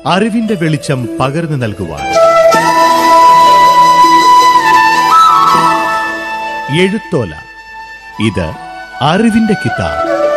അറിവിന്റെ വെളിച്ചം പകർന്നു നൽകുവാൻ എഴുത്തോല ഇത് അറിവിന്റെ കിതാബ്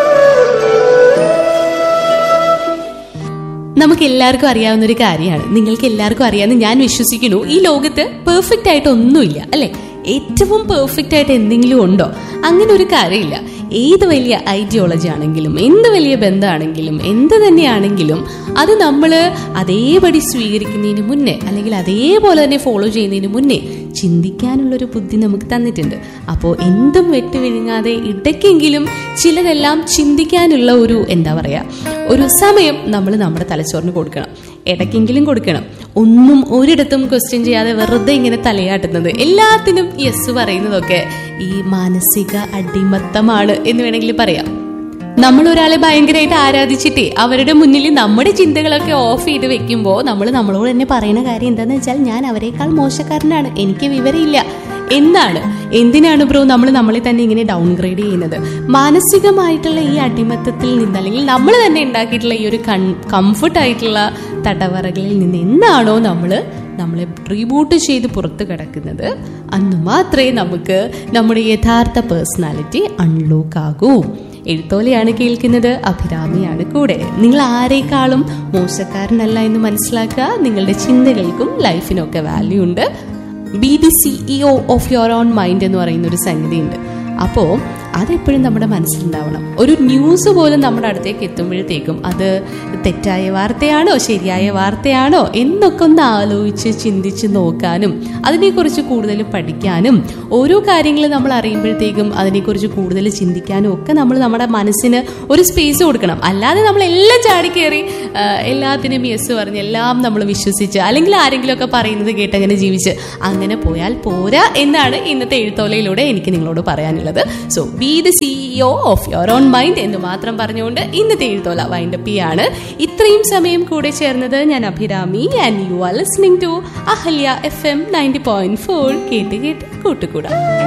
നമുക്ക് എല്ലാവർക്കും അറിയാവുന്ന ഒരു കാര്യമാണ് നിങ്ങൾക്ക് എല്ലാവർക്കും അറിയാമെന്ന് ഞാൻ വിശ്വസിക്കുന്നു ഈ ലോകത്ത് പെർഫെക്റ്റ് ആയിട്ട് ഒന്നുമില്ല അല്ലെ ഏറ്റവും പെർഫെക്റ്റ് ആയിട്ട് എന്തെങ്കിലും ഉണ്ടോ അങ്ങനെ ഒരു കാര്യമില്ല ഏത് വലിയ ഐഡിയോളജി ആണെങ്കിലും എന്ത് വലിയ ബന്ധമാണെങ്കിലും എന്ത് തന്നെയാണെങ്കിലും അത് നമ്മൾ അതേപടി സ്വീകരിക്കുന്നതിന് മുന്നേ അല്ലെങ്കിൽ അതേപോലെ തന്നെ ഫോളോ ചെയ്യുന്നതിന് മുന്നേ ചിന്തിക്കാനുള്ളൊരു ബുദ്ധി നമുക്ക് തന്നിട്ടുണ്ട് അപ്പോൾ എന്തും വെട്ടി വിഴുങ്ങാതെ ഇടയ്ക്കെങ്കിലും ചിലതെല്ലാം ചിന്തിക്കാനുള്ള ഒരു എന്താ പറയുക ഒരു സമയം നമ്മൾ നമ്മുടെ തലച്ചോറിന് കൊടുക്കണം ഇടയ്ക്കെങ്കിലും കൊടുക്കണം ഒന്നും ഒരിടത്തും ക്വസ്റ്റ്യൻ ചെയ്യാതെ വെറുതെ ഇങ്ങനെ തലയാട്ടുന്നത് എല്ലാത്തിനും യെസ് പറയുന്നതൊക്കെ ഈ മാനസിക അടിമത്തമാണ് എന്ന് വേണമെങ്കിൽ പറയാം നമ്മൾ ഒരാളെ ഭയങ്കരമായിട്ട് ആരാധിച്ചിട്ടേ അവരുടെ മുന്നിൽ നമ്മുടെ ചിന്തകളൊക്കെ ഓഫ് ചെയ്ത് വെക്കുമ്പോൾ നമ്മൾ നമ്മളോട് തന്നെ പറയുന്ന കാര്യം എന്താന്ന് വെച്ചാൽ ഞാൻ അവരെക്കാൾ മോശക്കാരനാണ് എനിക്ക് വിവരമില്ല എന്നാണ് എന്തിനാണ് ബ്രോ നമ്മൾ നമ്മളെ തന്നെ ഇങ്ങനെ ഡൗൺഗ്രേഡ് ചെയ്യുന്നത് മാനസികമായിട്ടുള്ള ഈ അടിമത്തത്തിൽ നിന്ന് അല്ലെങ്കിൽ നമ്മൾ തന്നെ ഉണ്ടാക്കിയിട്ടുള്ള ഈ ഒരു കൺ കംഫർട്ട് ആയിട്ടുള്ള തടവറകളിൽ നിന്ന് എന്നാണോ നമ്മൾ നമ്മളെ റീബൂട്ട് ചെയ്ത് പുറത്ത് കിടക്കുന്നത് അന്ന് മാത്രമേ നമുക്ക് നമ്മുടെ യഥാർത്ഥ പേഴ്സണാലിറ്റി അൺലോക്ക് ആകൂ എഴുത്തോലെയാണ് കേൾക്കുന്നത് അഭിരാമിയാണ് കൂടെ നിങ്ങൾ ആരേക്കാളും മോശക്കാരനല്ല എന്ന് മനസ്സിലാക്കുക നിങ്ങളുടെ ചിന്തകൾക്കും ലൈഫിനും ഒക്കെ വാല്യൂ ഉണ്ട് be the CEO of your own mind എന്ന് പറയുന്ന ഒരു സംഗതി ഉണ്ട് അപ്പോൾ അതെപ്പോഴും നമ്മുടെ മനസ്സിലുണ്ടാവണം ഒരു ന്യൂസ് പോലും നമ്മുടെ അടുത്തേക്ക് എത്തുമ്പോഴത്തേക്കും അത് തെറ്റായ വാർത്തയാണോ ശരിയായ വാർത്തയാണോ എന്നൊക്കെ ഒന്ന് ആലോചിച്ച് ചിന്തിച്ച് നോക്കാനും അതിനെക്കുറിച്ച് കൂടുതൽ പഠിക്കാനും ഓരോ കാര്യങ്ങൾ നമ്മൾ അറിയുമ്പോഴത്തേക്കും അതിനെക്കുറിച്ച് കൂടുതൽ ചിന്തിക്കാനും ഒക്കെ നമ്മൾ നമ്മുടെ മനസ്സിന് ഒരു സ്പേസ് കൊടുക്കണം അല്ലാതെ നമ്മൾ എല്ലാം ചാടിക്കയറി ആ, എല്ലാത്തിനും യെസ് പറഞ്ഞ് എല്ലാം നമ്മൾ വിശ്വസിച്ച് അല്ലെങ്കിൽ ആരെങ്കിലുമൊക്കെ പറയുന്നത് കേട്ട് അങ്ങനെ ജീവിച്ച് അങ്ങനെ പോയാൽ പോരാ എന്നാണ് ഇന്നത്തെ എഴുത്തോലയിലൂടെ എനിക്ക് നിങ്ങളോട് പറയാനുള്ളത് so be the CEO of your own mind എന്ന് മാത്രം പറഞ്ഞുകൊണ്ട് ഇന്നത്തെ എഴുത്തോല വൈൻഡപ്പ് ആണ് ഇത്രയും സമയം കൂടെ ചേർന്നത് ഞാൻ Abhirami and you are listening to Ahalya F M ninety point four കേട്ട് കേട്ട് കൂട്ടുകൂടാം